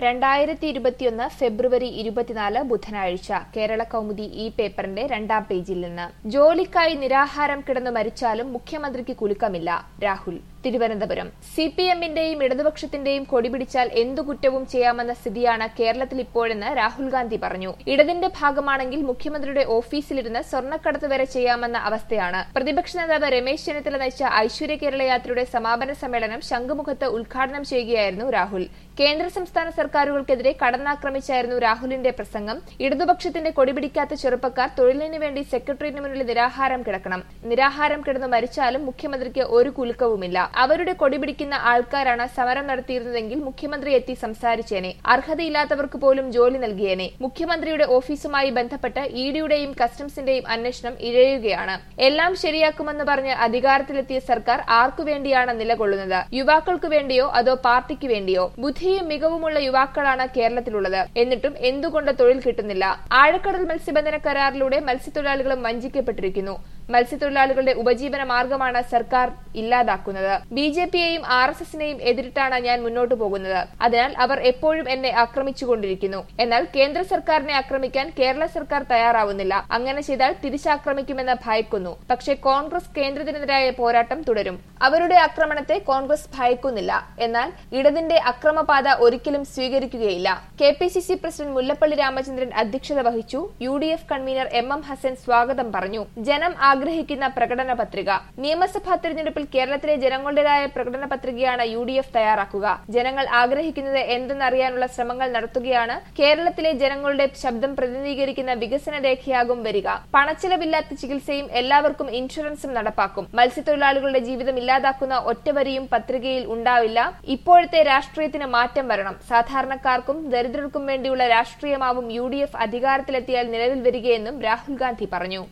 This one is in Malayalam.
രണ്ടായിരത്തി ഇരുപത്തിയൊന്ന് ഫെബ്രുവരി ഇരുപത്തിനാല് ബുധനാഴ്ച കേരള കൗമുദി ഈ പേപ്പറിന്റെ രണ്ടാം പേജിൽ നിന്ന് ജോലിക്കായി നിരാഹാരം കിടന്നു മരിച്ചാലും മുഖ്യമന്ത്രിക്ക് കുലുക്കമില്ല രാഹുൽ തിരുവനന്തപുരം സി പി എമ്മിന്റെയും ഇടതുപക്ഷത്തിന്റെയും കൊടിപിടിച്ചാൽ എന്തു കുറ്റവും ചെയ്യാമെന്ന സ്ഥിതിയാണ് കേരളത്തിൽ ഇപ്പോഴെന്ന് രാഹുൽ ഗാന്ധി പറഞ്ഞു ഇടതിന്റെ ഭാഗമാണെങ്കിൽ മുഖ്യമന്ത്രിയുടെ ഓഫീസിലിരുന്ന് സ്വർണ്ണക്കടത്ത് വരെ ചെയ്യാമെന്ന അവസ്ഥയാണ് പ്രതിപക്ഷ നേതാവ് രമേശ് ചെന്നിത്തല നയിച്ച ഐശ്വര്യ കേരള യാത്രയുടെ സമാപന സമ്മേളനം ശംഖുമുഖത്ത് ഉദ്ഘാടനം ചെയ്യുകയായിരുന്നു രാഹുൽ കേന്ദ്ര സംസ്ഥാന സർക്കാരുകൾക്കെതിരെ കടന്നാക്രമിച്ചായിരുന്നു രാഹുലിന്റെ പ്രസംഗം ഇടതുപക്ഷത്തിന്റെ കൊടിപിടിക്കാത്ത ചെറുപ്പക്കാർ തൊഴിലിനു വേണ്ടി സെക്രട്ടറിയേറ്റിന് മുന്നിൽ നിരാഹാരം കിടക്കണം നിരാഹാരം കിടന്നു മരിച്ചാലും മുഖ്യമന്ത്രിക്ക് ഒരു കുലുക്കവുമില്ല അവരുടെ കൊടിപിടിക്കുന്ന ആൾക്കാരാണ് സമരം നടത്തിയിരുന്നതെങ്കിൽ മുഖ്യമന്ത്രി എത്തി സംസാരിച്ചേനെ അർഹതയില്ലാത്തവർക്ക് പോലും ജോലി നൽകിയേനെ മുഖ്യമന്ത്രിയുടെ ഓഫീസുമായി ബന്ധപ്പെട്ട് ഇഡിയുടെയും കസ്റ്റംസിന്റെയും അന്വേഷണം ഇഴയുകയാണ് എല്ലാം ശരിയാക്കുമെന്ന് പറഞ്ഞ് അധികാരത്തിലെത്തിയ സർക്കാർ ആർക്കുവേണ്ടിയാണ് നിലകൊള്ളുന്നത് യുവാക്കൾക്കു വേണ്ടിയോ അതോ പാർട്ടിക്ക് വേണ്ടിയോ ബുദ്ധിയും മികവുമുള്ള യുവാക്കളാണ് കേരളത്തിലുള്ളത് എന്നിട്ടും എന്തുകൊണ്ട് തൊഴിൽ കിട്ടുന്നില്ല ആഴക്കടൽ മത്സ്യബന്ധന കരാറിലൂടെ മത്സ്യത്തൊഴിലാളികളും വഞ്ചിക്കപ്പെട്ടിരിക്കുന്നു മത്സ്യത്തൊഴിലാളികളുടെ ഉപജീവന മാർഗമാണ് സർക്കാർ ഇല്ലാതാക്കുന്നത് ബി ജെ പിയെയും ആർ എസ് എസിനെയും എതിരിട്ടാണ് ഞാൻ മുന്നോട്ടു പോകുന്നത് അതിനാൽ അവർ എപ്പോഴും എന്നെ ആക്രമിച്ചുകൊണ്ടിരിക്കുന്നു എന്നാൽ കേന്ദ്ര സർക്കാരിനെ ആക്രമിക്കാൻ കേരള സർക്കാർ തയ്യാറാവുന്നില്ല അങ്ങനെ ചെയ്താൽ തിരിച്ചാക്രമിക്കുമെന്ന് ഭയക്കുന്നു പക്ഷേ കോൺഗ്രസ് കേന്ദ്രത്തിനെതിരായ പോരാട്ടം തുടരും അവരുടെ ആക്രമണത്തെ കോൺഗ്രസ് ഭയക്കുന്നില്ല എന്നാൽ ഇടതിന്റെ അക്രമപാത ഒരിക്കലും സ്വീകരിക്കുകയില്ല K P C C president Mullappally Ramachandran അധ്യക്ഷത വഹിച്ചു U D F convener M M Hassan സ്വാഗതം പറഞ്ഞു ജനം ആഗ്രഹിക്കുന്ന പ്രകടന പത്രിക നിയമസഭാ തെരഞ്ഞെടുപ്പിൽ കേരളത്തിലെ ജനങ്ങളുടേതായ പ്രകടന പത്രികയാണ് യു ഡി എഫ് തയ്യാറാക്കുക ജനങ്ങൾ ആഗ്രഹിക്കുന്നത് എന്തെന്നറിയാനുള്ള ശ്രമങ്ങൾ നടത്തുകയാണ് കേരളത്തിലെ ജനങ്ങളുടെ ശബ്ദം പ്രതിനിധീകരിക്കുന്ന വികസന രേഖയാകും വരിക പണച്ചിലവില്ലാത്ത ചികിത്സയും എല്ലാവർക്കും ഇൻഷുറൻസും നടപ്പാക്കും മത്സ്യത്തൊഴിലാളികളുടെ ജീവിതം ഇല്ലാതാക്കുന്ന ഒറ്റവരിയും പത്രികയിൽ ഉണ്ടാവില്ല ഇപ്പോഴത്തെ രാഷ്ട്രീയത്തിന് മാറ്റം വരണം സാധാരണക്കാർക്കും ദരിദ്രർക്കും വേണ്ടിയുള്ള രാഷ്ട്രീയമാവും യു ഡി എഫ് അധികാരത്തിലെത്തിയാൽ നിലവിൽ വരികയെന്നും രാഹുൽ ഗാന്ധി പറഞ്ഞു